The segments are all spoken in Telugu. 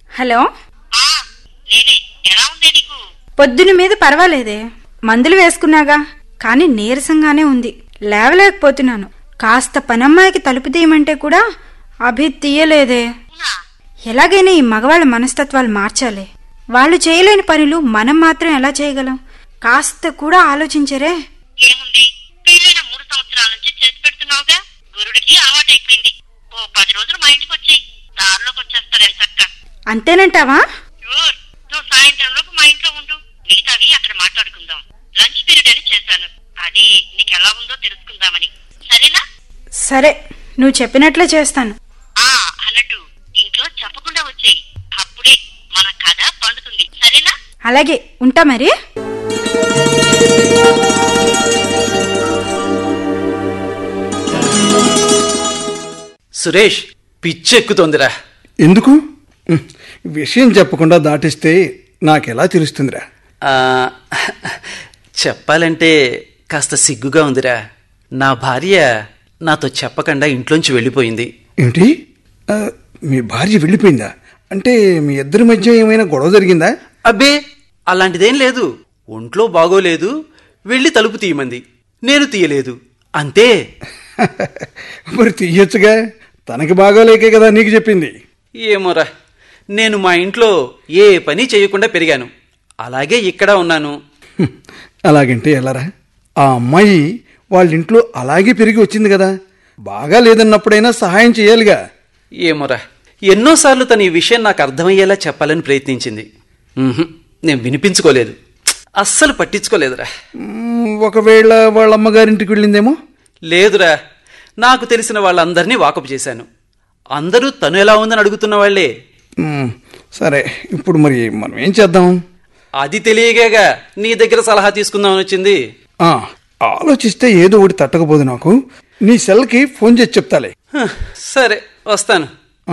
హలో ఆ నేనే ఎలా ఉంది నీకు పొద్దున మీద పర్వాలేదే మందులు వేసుకున్నాగా కానీ నీరసంగానే ఉంది లేవలేకపోతున్నాను కాస్త పనమ్మాయికి తలుపు తీయమంటే కూడా అభి తీయలేదే అవునా ఎలాగైనా ఈ మగవాళ్ళ మనస్తత్వాలు మార్చాలి వాళ్ళు చేయలేని పనులు మనం మాత్రం ఎలా చేయగలం కాస్త కూడా ఆలోచించరే ఏముంది పెళ్ళైన మూడు సంవత్సరాల నుంచి చేసి పెడుతున్నావుగా గురుడికి అలవాటైపోయింది ఓ పది రోజులు మా ఇంటికి వచ్చేయి దారిలోకి వచ్చేస్తాడు చక్క అంతేనంటావా షూర్ నువ్వు సాయంత్రంలోపు మా ఇంట్లో ఉండు మిగతావి అక్కడ మాట్లాడుకుందాం లంచ్ పీరియడ్ అని చేశాను అది నీకు ఎలా ఉందో తెలుసుకుందామని సరేనా సరే నువ్వు చెప్పినట్లే చేస్తాను ఆ అన్నట్టు ఇంట్లో చెప్పకుండా వచ్చేయి అప్పుడే మన కథ పండుతుంది సరేనా అలాగే ఉంటా మరి సురేష్ పిచ్చెక్కుతోందిరా ఎందుకు ఉమ్, విషయం చెప్పకుండా దాటిస్తే నాకెలా తెలుస్తుందిరా ఆ, చెప్పాలంటే కాస్త సిగ్గుగా ఉందిరా నా భార్య నాతో చెప్పకుండా ఇంట్లోంచి వెళ్ళిపోయింది ఏంటి ఆ, మీ భార్య వెళ్ళిపోయిందా అంటే మీ ఇద్దరి మధ్య ఏమైనా గొడవ జరిగిందా అబ్బే అలాంటిదేం లేదు ఒంట్లో బాగోలేదు వెళ్ళి తలుపు తీయమంది నేను తీయలేదు అంతే మరి తీయొచ్చుగా తనకి బాగోలేకే కదా నీకు చెప్పింది ఏమోరా నేను మా ఇంట్లో ఏ పని చేయకుండా పెరిగాను అలాగే ఇక్కడ ఉన్నాను హ్మ్, అలాగంటే ఎలారా ఆ అమ్మాయి వాళ్ళ ఇంట్లో అలాగే పెరిగి వచ్చింది కదా బాగా లేదన్నప్పుడైనా సహాయం చేయాలిగా ఏమోరా ఎన్నోసార్లు తను ఈ విషయం నాకు అర్థమయ్యేలా చెప్పాలని ప్రయత్నించింది ఉహుం, నేను వినిపించుకోలేదు అస్సలు పట్టించుకోలేదురా ఉమ్, ఒకవేళ వాళ్ళ అమ్మగారింటికి వెళ్ళిందేమో లేదురా నాకు తెలిసిన వాళ్ళందరినీ వాకపు చేశాను అందరూ తను ఎలా ఉందని అడుగుతున్న వాళ్లే ఉమ్, సరే ఇప్పుడు మరి మనం ఏం చేద్దాం అది తెలియగాగా నీ దగ్గర సలహా తీసుకుందామని వచ్చింది ఆ, ఆలోచిస్తే ఏదో ఒకటి తట్టకపోదు నాకు నీ సెల్కి ఫోన్ చేసి చెప్తాలే హ, సరే వస్తాను ఆ,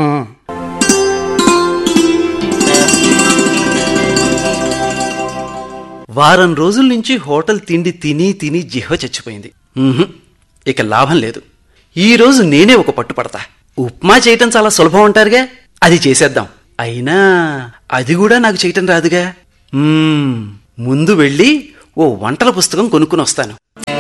వారం రోజుల నుంచి హోటల్ తిండి తిని తిని జిహ్వ చచ్చిపోయింది ఉహుం, ఇక లాభం లేదు ఈ రోజు నేనే ఒక పట్టుపడతా ఉప్మా చేయటం చాలా సులభం అంటారుగా అది చేసేద్దాం అయినా అది కూడా నాకు చేయటం రాదుగా మ్మ్, ముందు వెళ్ళి ఓ వంటల పుస్తకం కొనుక్కుని వస్తాను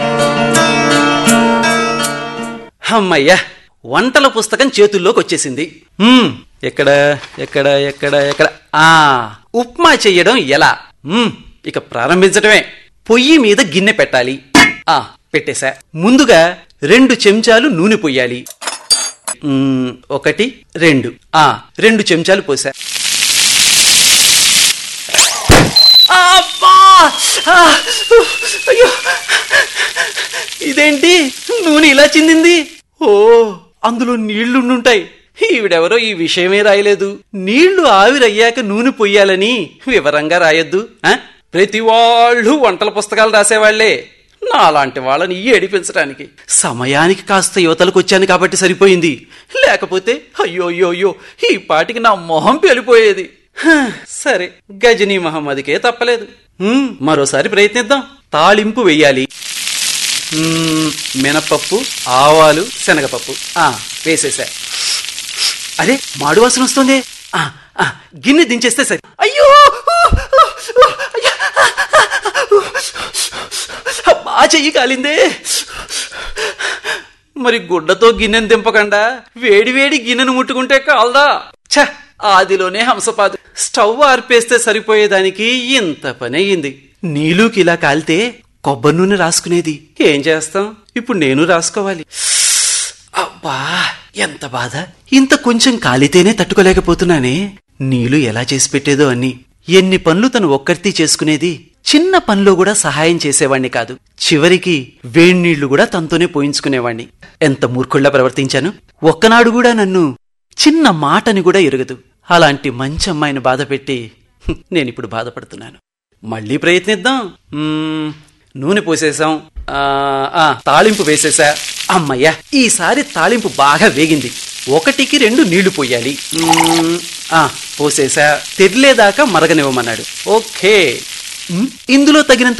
అమ్మయ్యా వంటల పుస్తకం చేతుల్లోకి వచ్చేసింది మ్మ్, ఎక్కడ ఎక్కడ ఎక్కడ ఎక్కడ ఆ ఉప్మా చెయ్యడం ఎలా మ్మ్, ఇక ప్రారంభించటమే పొయ్యి మీద గిన్నె పెట్టాలి ఆ పెట్టేశా ముందుగా రెండు చెంచాలు నూనె పొయ్యాలి మ్మ్, ఒకటి రెండు ఆ రెండు చెంచాలు పోసా అబ్బా! ఆ! అయ్యో ఇదేంటి నూనె ఇలా చిందింది ఓ అందులో నీళ్లుండుంటాయి ఈవిడెవరో ఈ విషయమే రాయలేదు నీళ్లు ఆవిరయ్యాక నూనె పొయ్యాలని వివరంగా రాయొద్దు ఆ? ప్రతి వాళ్ళు వంటల పుస్తకాలు రాసేవాళ్లే నాలాంటి వాళ్ళని ఏడిపించడానికి సమయానికి కాస్త యువతలకు వచ్చాను కాబట్టి సరిపోయింది లేకపోతే అయ్యో అయ్యో అయ్యో ఈ పాటికి నా మొహం పెళ్ళిపోయేది హ, సరే గజనీ మహమ్మదికే తప్పలేదు హ్మ్, మరోసారి ప్రయత్నిద్దాం తాళింపు వెయ్యాలి మ్మ్, మినపప్పు ఆవాలు శనగపప్పు ఆ వేసేసా అరే మాడు వాసన వస్తుంది ఆ, ఆ, గిన్నె దించేస్తే సరే అయ్యో అయ్యా! బా చెయ్యి కాలిందే మరి గుడ్డతో గిన్నెను దింపకుండా వేడి వేడి గిన్నెను ముట్టుకుంటే కాల్దా ఛ ఆదిలోనే హంసపాదు స్టవ్ ఆర్పేస్తే సరిపోయేదానికి ఇంత పని అయ్యింది నీళ్ళుకి ఇలా కాలితే కొబ్బరి నూనె రాసుకునేది ఏం చేస్తాం ఇప్పుడు నేను రాసుకోవాలి అబ్బా ఎంత బాధ ఇంత కొంచెం కాలితేనే తట్టుకోలేకపోతున్నానే నీళ్ళు ఎలా చేసి పెట్టేదో అన్ని ఎన్ని పనులు తను ఒక్కరితీ చేసుకునేది చిన్న పనిలో కూడా సహాయం చేసేవాణ్ణి కాదు చివరికి వేణీళ్లు కూడా తనతోనే పోయించుకునేవాణ్ణి ఎంత మూర్ఖుల్లా ప్రవర్తించాను ఒక్కనాడు కూడా నన్ను చిన్న మాటని కూడా ఎరగదు అలాంటి మంచి అమ్మాయిని బాధపెట్టి హ్మ్, నేనిప్పుడు బాధపడుతున్నాను మళ్ళీ ప్రయత్నిద్దాం మ్మ్, నూనె పోసేసాం ఆ, ఆ, తాళింపు వేసేసా అమ్మయ్యా ఈసారి తాళింపు బాగా వేగింది ఒకటికి రెండు నీళ్లు పోయాలి మ్మ్, ఆ, పోసేసా తెరిలేదాకా మరగనివ్వమన్నాడు ఓకే మ్మ్, ఇందులో తగినంత